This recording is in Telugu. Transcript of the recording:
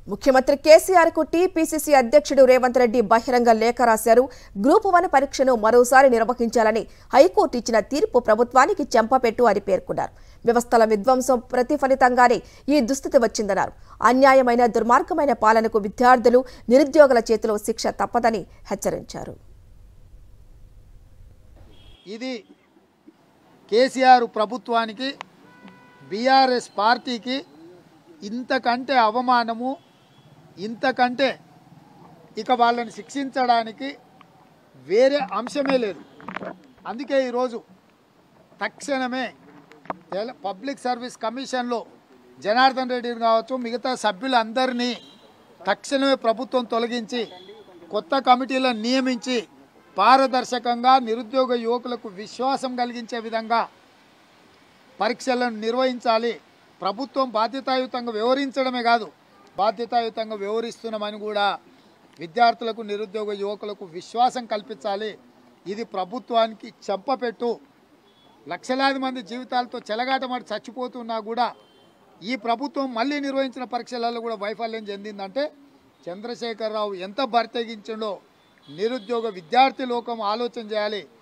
ముఖ్యమంత్రి కేసీఆర్ కు టీపీసీసీ అధ్యక్షుడు రేవంత్ రెడ్డి బహిరంగ లేఖ రాశారు గ్రూప్ వన్ పరీక్షను మరోసారి నిర్వహించాలని హైకోర్టు ఇచ్చిన తీర్పు ప్రభుత్వానికి చెంపపెట్టు అని పేర్కొన్నారు వ్యవస్థల విధ్వంసం ప్రతిఫలితంగానే ఈ దుస్థితి వచ్చిందన్నారు అన్యాయమైన దుర్మార్గమైన పాలనకు విద్యార్థులు నిరుద్యోగుల చేతిలో శిక్ష తప్పదని హెచ్చరించారు ఇది కేసీఆర్ ప్రభుత్వానికి బీఆర్ఎస్ పార్టీకి ఇంతకంటే అవమానము ఇంతకంటే ఇక వాళ్ళని శిక్షించడానికి వేరే అంశమే లేదు అందుకే ఈరోజు తక్షణమే తెల- పబ్లిక్ సర్వీస్ కమిషన్లో జనార్దన్ రెడ్డిని కావచ్చు మిగతా సభ్యులందరినీ తక్షణమే ప్రభుత్వం తొలగించి కొత్త కమిటీలను నియమించి పారదర్శకంగా నిరుద్యోగ యువకులకు విశ్వాసం కలిగించే విధంగా పరీక్షలను నిర్వహించాలి ప్రభుత్వం బాధ్యతాయుతంగా వ్యవహరించడమే కాదు బాధ్యతాయుతంగా వ్యవహరిస్తున్నామని కూడా విద్యార్థులకు నిరుద్యోగ యువకులకు విశ్వాసం కల్పించాలి ఇది ప్రభుత్వానికి చెంపపెట్టు లక్షలాది మంది జీవితాలతో చెలగాటమాడి చచ్చిపోతున్నా కూడా ఈ ప్రభుత్వం మళ్ళీ నిర్వహించిన పరీక్షలలో కూడా వైఫల్యం చెందిందంటే చంద్రశేఖరరావు ఎంత బర్తెగించిండో నిరుద్యోగ విద్యార్థి లోకం ఆలోచన చేయాలి